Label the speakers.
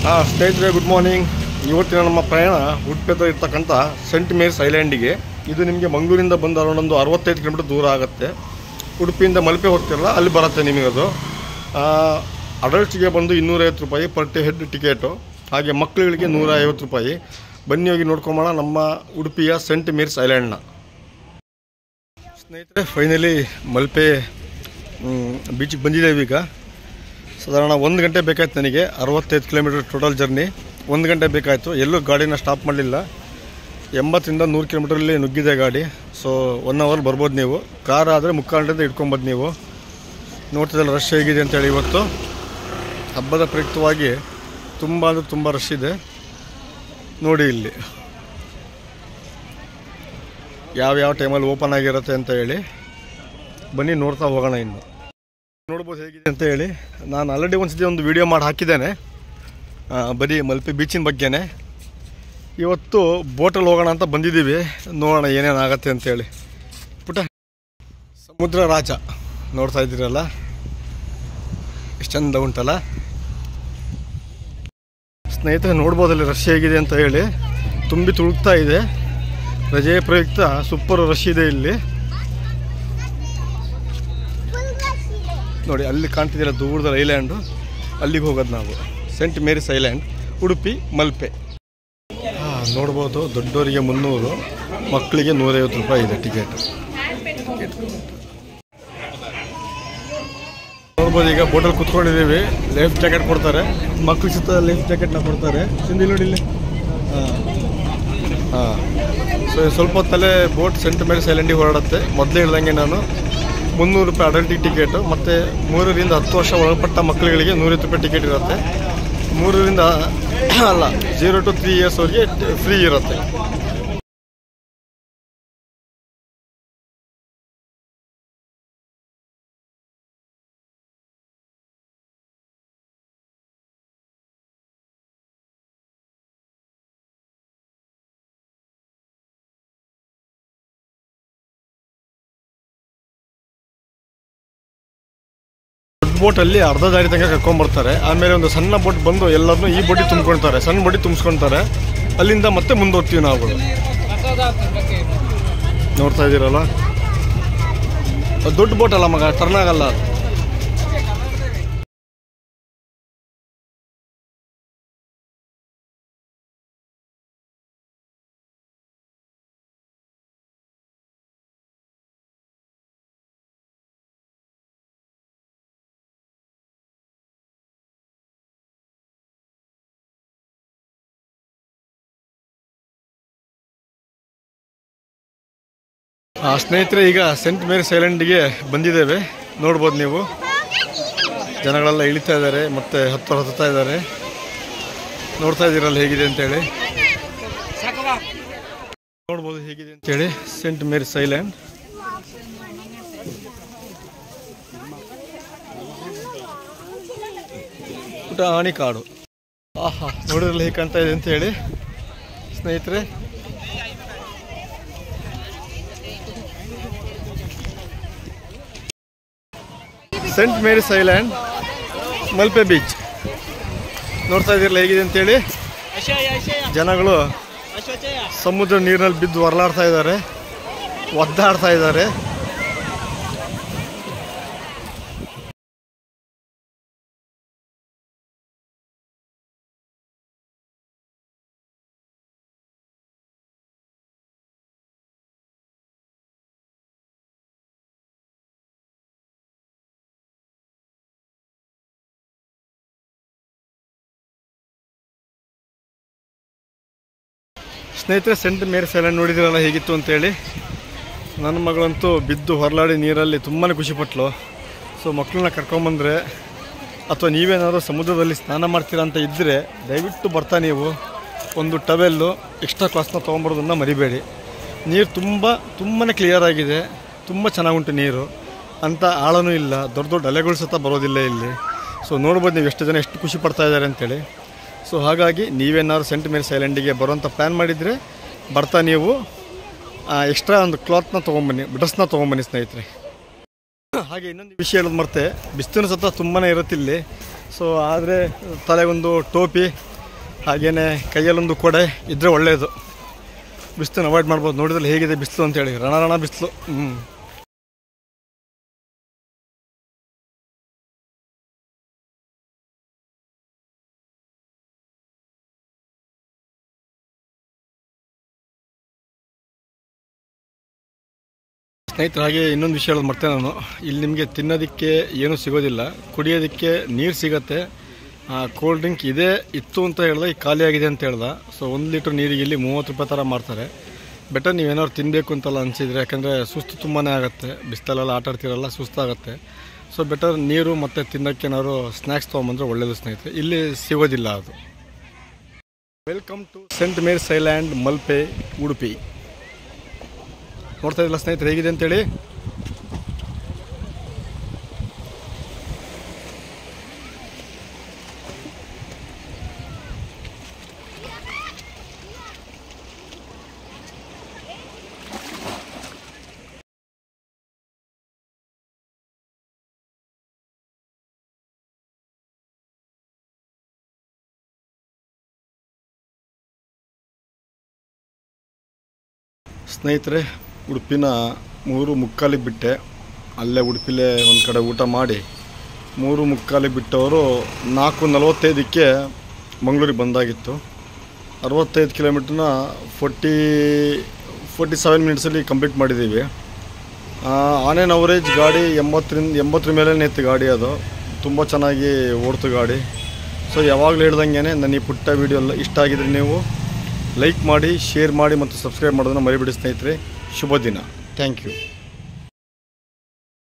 Speaker 1: ಹಾಂ ಸ್ನೇಹಿತರೆ good morning ಇವತ್ತಿನ ನಮ್ಮ ಪ್ರಯಾಣ ಉಡುಪಿ ಇರ್ತಕ್ಕಂಥ ಸೆಂಟ್ ಮೇರ್ಸ್ ಐಲ್ಯಾಂಡಿಗೆ ಇದು ನಿಮಗೆ ಮಂಗಳೂರಿಂದ ಬಂದು ಅರೌಂಡ್ ಒಂದು ಅರವತ್ತೈದು ಕಿಲೋಮೀಟರ್ ದೂರ ಆಗುತ್ತೆ ಉಡುಪಿಯಿಂದ ಮಲ್ಪೆ ಹೋಗ್ತಿರಲ್ಲ ಅಲ್ಲಿ ಬರುತ್ತೆ ನಿಮಗದು ಅಡಲ್ಟ್ಸ್ಗೆ ಬಂದು ಇನ್ನೂರೈವತ್ತು ರೂಪಾಯಿ ಪರ್ ಹೆಡ್ ಟಿಕೆಟು ಹಾಗೆ ಮಕ್ಕಳುಗಳಿಗೆ ನೂರ ಐವತ್ತು ರೂಪಾಯಿ ಬನ್ನಿ ಹೋಗಿ ನೋಡ್ಕೊಂಬೋಣ ನಮ್ಮ ಉಡುಪಿಯ ಸೆಂಟ್ ಮೇರ್ಸ್ ಐಲ್ಯಾಂಡ್ನ ಸ್ನೇಹಿತರೆ ಫೈನಲಿ ಮಲ್ಪೆ ಬೀಚಿಗೆ ಬಂದಿದ್ದೇವೆ ಈಗ ಸಾಧಾರಣ ಒಂದು ಗಂಟೆ ಬೇಕಾಯ್ತು ನನಗೆ ಅರವತ್ತೈದು ಕಿಲೋಮೀಟರ್ ಟೋಟಲ್ ಜರ್ನಿ ಒಂದು ಗಂಟೆ ಬೇಕಾಯಿತು ಎಲ್ಲೂ ಗಾಡಿನ ಸ್ಟಾಪ್ ಮಾಡಲಿಲ್ಲ ಎಂಬತ್ತರಿಂದ ನೂರು ಕಿಲೋಮೀಟ್ರಲ್ಲಿ ನುಗ್ಗಿದೆ ಗಾಡಿ ಸೊ ಒನ್ ಅವರ್ ಬರ್ಬೋದು ನೀವು ಕಾರ್ ಆದರೆ ಮುಕ್ಕಾಲು ಗಂಟೆಯಿಂದ ಇಟ್ಕೊಬೋದು ನೀವು ನೋಡ್ತಿದ್ದಲ್ಲ ರಶ್ ಹೇಗಿದೆ ಅಂತೇಳಿ ಇವತ್ತು ಹಬ್ಬದ ಪ್ರಯುಕ್ತವಾಗಿ ತುಂಬ ಅಂದರೆ ತುಂಬ ರಶ್ ಇದೆ ನೋಡಿ ಇಲ್ಲಿ ಯಾವ್ಯಾವ ಟೈಮಲ್ಲಿ ಓಪನ್ ಆಗಿರುತ್ತೆ ಅಂತ ಹೇಳಿ ಬನ್ನಿ ನೋಡ್ತಾ ಹೋಗೋಣ ಇನ್ನು ನೋಡ್ಬೋದು ಹೇಗಿದೆ ಅಂತ ಹೇಳಿ ನಾನು ಆಲ್ರೆಡಿ ಒಂದ್ಸತಿ ಒಂದು ವಿಡಿಯೋ ಮಾಡಿ ಹಾಕಿದ್ದೇನೆ ಆ, ಬರೀ ಮಲ್ಪೆ ಬೀಚಿನ ಬಗ್ಗೆನೇ ಇವತ್ತು ಬೋಟಲ್ಲಿ ಹೋಗೋಣ ಅಂತ ಬಂದಿದ್ದೀವಿ ನೋಡೋಣ ಏನೇನು ಆಗತ್ತೆ ಅಂತೇಳಿ ಪುಟ ಸಮುದ್ರ ರಾಜ ನೋಡ್ತಾ ಇದ್ದೀರಲ್ಲ ಎಷ್ಟು ಚಂದ ಉಂಟಲ್ಲ ಸ್ನೇಹಿತರೆ ನೋಡ್ಬೋದಲ್ಲಿ ರಶ್ ಹೇಗಿದೆ ಅಂತ ಹೇಳಿ ತುಂಬಿ ತುಳುಕ್ತಾ ಇದೆ ರಜೆ ಪ್ರಯುಕ್ತ ಸೂಪರ್ ರಶ್ ಇದೆ ಇಲ್ಲಿ ನೋಡಿ ಅಲ್ಲಿ ಕಾಣ್ತಿದ್ದೀರ ದೂರದಲ್ಲಿ ಐಲ್ಯಾಂಡು ಅಲ್ಲಿಗೆ ಹೋಗೋದು ನಾವು Saint Mary's island Udupi Malpe ಹಾಂ ನೋಡ್ಬೋದು ದೊಡ್ಡವರಿಗೆ ಮುನ್ನೂರು ಮಕ್ಕಳಿಗೆ ನೂರೈವತ್ತು ರೂಪಾಯಿ ಇದೆ ಟಿಕೆಟ್ ನೋಡ್ಬೋದು ಈಗ ಬೋಟಲ್ಲಿ ಕುತ್ಕೊಂಡಿದ್ದೀವಿ ಲೈಫ್ ಜಾಕೆಟ್ ಕೊಡ್ತಾರೆ ಮಕ್ಳಿಗೆ ಸುತ್ತ ಲೈಫ್ ಜಾಕೆಟ್ನ ಕೊಡ್ತಾರೆ ಸಿಂಧಿ ನೋಡಿ ಇಲ್ಲಿ ಹಾಂ ಹಾಂ ಸೊ ಸ್ವಲ್ಪ ಹೊತ್ತಲ್ಲೇ ಬೋಟ್ ಸೆಂಟ್ ಮೇರಿಸ್ ಐಲ್ಯಾಂಡಿಗೆ ಹೊರಡುತ್ತೆ ಮೊದಲೇ ಹೇಳ್ದಂಗೆ ನಾನು ಮುನ್ನೂರು ರೂಪಾಯಿ ಅಡಲ್ಟಿಗೆ ಟಿಕೆಟು ಮತ್ತು ಮೂರರಿಂದ ಹತ್ತು ವರ್ಷ ಒಳಪಟ್ಟ ಮಕ್ಕಳುಗಳಿಗೆ ನೂರೈವತ್ತು ರೂಪಾಯಿ ಟಿಕೆಟ್ ಇರುತ್ತೆ ಮೂರರಿಂದ ಅಲ್ಲ ಜೀರೋ ಟು ತ್ರೀ ಇಯರ್ಸ್ವರೆಗೆ ಫ್ರೀ ಇರುತ್ತೆ ದೊಡ್ಡ ಬೋಟಲ್ಲಿ ಅರ್ಧ ದಾರಿ ತನಕ ಕರ್ಕೊಂಡ್ಬರ್ತಾರೆ ಆಮೇಲೆ ಒಂದು ಸಣ್ಣ ಬೋಟ್ ಬಂದು ಎಲ್ಲರನ್ನೂ ಈ ಬೋಟಿ ತುಂಬ್ಕೊಳ್ತಾರೆ ಸಣ್ಣ ಬೋಟಿ ತುಂಬಿಸ್ಕೊಳ್ತಾರೆ ಅಲ್ಲಿಂದ ಮತ್ತೆ ಮುಂದೆ ಹೋಗ್ತೀವಿ ನಾವು ನೋಡ್ತಾ ಇದ್ದೀರಲ್ಲ ಅದು ದೊಡ್ಡ ಬೋಟ್ ಅಲ್ಲ ಮಗ ಟರ್ನ್ ಆಗಲ್ಲ ಅದು. ಆ, ಸ್ನೇಹಿತರೆ ಈಗ ಸೆಂಟ್ ಮೇರಿಸ್ ಐಲ್ಯಾಂಡ್ಗೆ ಬಂದಿದ್ದೇವೆ ನೋಡ್ಬೋದು ನೀವು ಜನಗಳೆಲ್ಲ ಇಳಿತಾ ಇದ್ದಾರೆ ಮತ್ತೆ ಹತ್ತು ಹತ್ತುತ್ತಾ ಇದ್ದಾರೆ ನೋಡ್ತಾ ಇದ್ದೀರಲ್ಲ ಹೇಗಿದೆ ಅಂತೇಳಿ ನೋಡ್ಬೋದು ಹೇಗಿದೆ ಅಂತೇಳಿ ಸೆಂಟ್ ಮೇರಿಸ್ ಐಲ್ಯಾಂಡ್ ಪುಟ ಆಣಿ ಕಾಡು ಆಹಾ ನೋಡಿದ್ರಲ್ಲ ಹೇಗೆ ಕಾಣ್ತಾ ಇದೆ ಅಂತ ಹೇಳಿ ಸ್ನೇಹಿತರೆ Saint Mary's island Malpe beach ನೋಡ್ತಾ ಇದ್ದೀರಲ್ಲ ಹೇಗಿದೆ ಅಂತೇಳಿ ಜನಗಳು ಸಮುದ್ರ ನೀರಿನಲ್ಲಿ ಬಿದ್ದು ಹೊರಲಾಡ್ತಾ ಇದ್ದಾರೆ ಒದ್ದಾಡ್ತಾ ಇದ್ದಾರೆ ಸ್ನೇಹಿತರೆ ಸೆಂಟ್ ಮೇರಿಸ್ ಐಲ್ಯಾಂಡ್ ನೋಡಿದಿರಲ್ಲ ಹೇಗಿತ್ತು ಅಂತೇಳಿ ನನ್ನ ಮಗಳಂತೂ ಬಿದ್ದು ಹೊರಲಾಡಿ ನೀರಲ್ಲಿ ತುಂಬಾ ಖುಷಿಪಟ್ಲು ಸೊ ಮಕ್ಕಳನ್ನ ಕರ್ಕೊಂಬಂದ್ರೆ ಅಥವಾ ನೀವೇನಾದರೂ ಸಮುದ್ರದಲ್ಲಿ ಸ್ನಾನ ಮಾಡ್ತೀರಾ ಅಂತ ಇದ್ದರೆ ದಯವಿಟ್ಟು ಬರ್ತಾ ನೀವು ಒಂದು ಟವೆಲ್ಲು ಎಕ್ಸ್ಟ್ರಾ ಕ್ಲಾಸ್ನ ತೊಗೊಂಬರೋದನ್ನು ಮರಿಬೇಡಿ ನೀರು ತುಂಬ ತುಂಬಾ ಕ್ಲಿಯರ್ ಆಗಿದೆ ತುಂಬ ಚೆನ್ನಾಗುಂಟು ನೀರು ಅಂತ ಆಳನೂ ಇಲ್ಲ ದೊಡ್ಡ ದೊಡ್ಡ ಅಲೆಗಳು ಸತ ಬರೋದಿಲ್ಲ ಇಲ್ಲಿ ಸೊ ನೋಡ್ಬೋದು ನೀವು ಎಷ್ಟು ಜನ ಎಷ್ಟು ಖುಷಿ ಪಡ್ತಾ ಇದ್ದಾರೆ ಅಂತೇಳಿ ಸೊ ಹಾಗಾಗಿ ನೀವೇನಾದ್ರು ಸೆಂಟ್ ಮೇರಿಸ್ ಐಲ್ಯಾಂಡಿಗೆ ಬರೋಂಥ ಪ್ಲ್ಯಾನ್ ಮಾಡಿದರೆ ಬರ್ತಾ ನೀವು ಎಕ್ಸ್ಟ್ರಾ ಒಂದು ಕ್ಲಾತ್ನ ತೊಗೊಂಬನ್ನಿ ಡ್ರೆಸ್ನ ತೊಗೊಂಬನ್ನಿ ಸ್ನೇಹಿತರೆ ಹಾಗೆ ಇನ್ನೊಂದು ವಿಷಯ ಹೇಳೋದು ಮರ್ತೆ ಬಿಸಿಲಿನ ಸತ ತುಂಬಾ ಇರುತ್ತೆ ಇಲ್ಲಿ ಸೊ ಆದರೆ ತಲೆಗೊಂದು ಟೋಪಿ ಹಾಗೆಯೇ ಕೈಯಲ್ಲೊಂದು ಕೊಡೆ ಇದ್ದರೆ ಒಳ್ಳೆಯದು ಬಿಸಿಲನ್ನು ಅವಾಯ್ಡ್ ಮಾಡ್ಬೋದು ನೋಡಿದ್ರೆ ಹೇಗಿದೆ ಬಿಸಿಲು ಅಂತೇಳಿ ರಣ ರಣ ಬಿಸಿಲು ಹ್ಞೂ ಸ್ನೇಹಿತರೆ ಹಾಗೆ ಇನ್ನೊಂದು ವಿಷಯ ಹೇಳೋದು ಮರ್ತೇನೆ ನಾನು ಇಲ್ಲಿ ನಿಮಗೆ ತಿನ್ನೋದಕ್ಕೆ ಏನೂ ಸಿಗೋದಿಲ್ಲ ಕುಡಿಯೋದಕ್ಕೆ ನೀರು ಸಿಗತ್ತೆ ಕೋಲ್ಡ್ ಡ್ರಿಂಕ್ ಇದೆ ಇತ್ತು ಅಂತ ಹೇಳ್ದೆ ಈಗ ಖಾಲಿ ಆಗಿದೆ ಅಂತ ಹೇಳ್ದ ಸೊ ಒಂದು ಲೀಟ್ರ್ ನೀರಿಗೆ ಇಲ್ಲಿ ಮೂವತ್ತು ರೂಪಾಯಿ ಥರ ಮಾಡ್ತಾರೆ ಬೆಟರ್ ನೀವೇನಾದ್ರು ತಿನ್ನಬೇಕು ಅಂತೆಲ್ಲ ಅನಿಸಿದ್ರೆ ಯಾಕಂದರೆ ಸುಸ್ತು ತುಂಬಾ ಆಗುತ್ತೆ ಬಿಸಿಲಲ್ಲೆಲ್ಲ ಆಟ ಆಡ್ತಿರಲ್ಲ ಸುಸ್ತಾಗುತ್ತೆ ಸೊ ಬೆಟರ್ ನೀರು ಮತ್ತು ತಿನ್ನೋಕ್ಕೆ ಏನಾದ್ರು ಸ್ನ್ಯಾಕ್ಸ್ ತೊಗೊಂಬಂದ್ರೆ ಒಳ್ಳೆಯದು ಸ್ನೇಹಿತರೆ ಇಲ್ಲಿ ಸಿಗೋದಿಲ್ಲ ಅದು welcome to Saint Mary's island Malpe Udupi ನೋಡ್ತಾ ಇದ್ದಿಲ್ಲ ಸ್ನೇಹಿತರೆ ಹೇಗಿದೆ ಅಂತೇಳಿ ಸ್ನೇಹಿತರೆ ಉಡುಪಿನ ಮೂರು ಮುಕ್ಕಾಲಿಗೆ ಬಿಟ್ಟೆ ಅಲ್ಲೇ ಉಡುಪಿಲೇ ಒಂದು ಕಡೆ ಊಟ ಮಾಡಿ ಮೂರು ಮುಕ್ಕಾಲಿಗೆ ಬಿಟ್ಟವರು ನಾಲ್ಕು ನಲವತ್ತೈದಕ್ಕೆ ಮಂಗಳೂರಿಗೆ ಬಂದಾಗಿತ್ತು ಅರವತ್ತೈದು ಕಿಲೋಮೀಟ್ರನ್ನ ಫೋರ್ಟಿ ಫೋರ್ಟಿ ಸೆವೆನ್ ಮಿನಿಟ್ಸಲ್ಲಿ ಕಂಪ್ಲೀಟ್ ಮಾಡಿದ್ದೀವಿ ಆನ್ ಆನ್ ಅವರೇಜ್ ಗಾಡಿ ಎಂಬತ್ತರಿಂದ ಎಂಬತ್ತರ ಮೇಲೆ ಇತ್ತು ಗಾಡಿ ಅದು ತುಂಬ ಚೆನ್ನಾಗಿ ಓಡ್ತು ಗಾಡಿ ಸೊ ಯಾವಾಗಲೂ ಹೇಳ್ದಂಗೆ ನನ್ನ ಈ ಪುಟ್ಟ ವೀಡಿಯೋ ಎಲ್ಲ ಇಷ್ಟ ಆಗಿದ್ರೆ ನೀವು ಲೈಕ್ ಮಾಡಿ ಶೇರ್ ಮಾಡಿ ಮತ್ತು ಸಬ್ಸ್ಕ್ರೈಬ್ ಮಾಡೋದನ್ನು ಮರಿಬಿಡಿ ಸ್ನೇಹಿತರೆ ಶುಭ ದಿನ ಥ್ಯಾಂಕ್ ಯು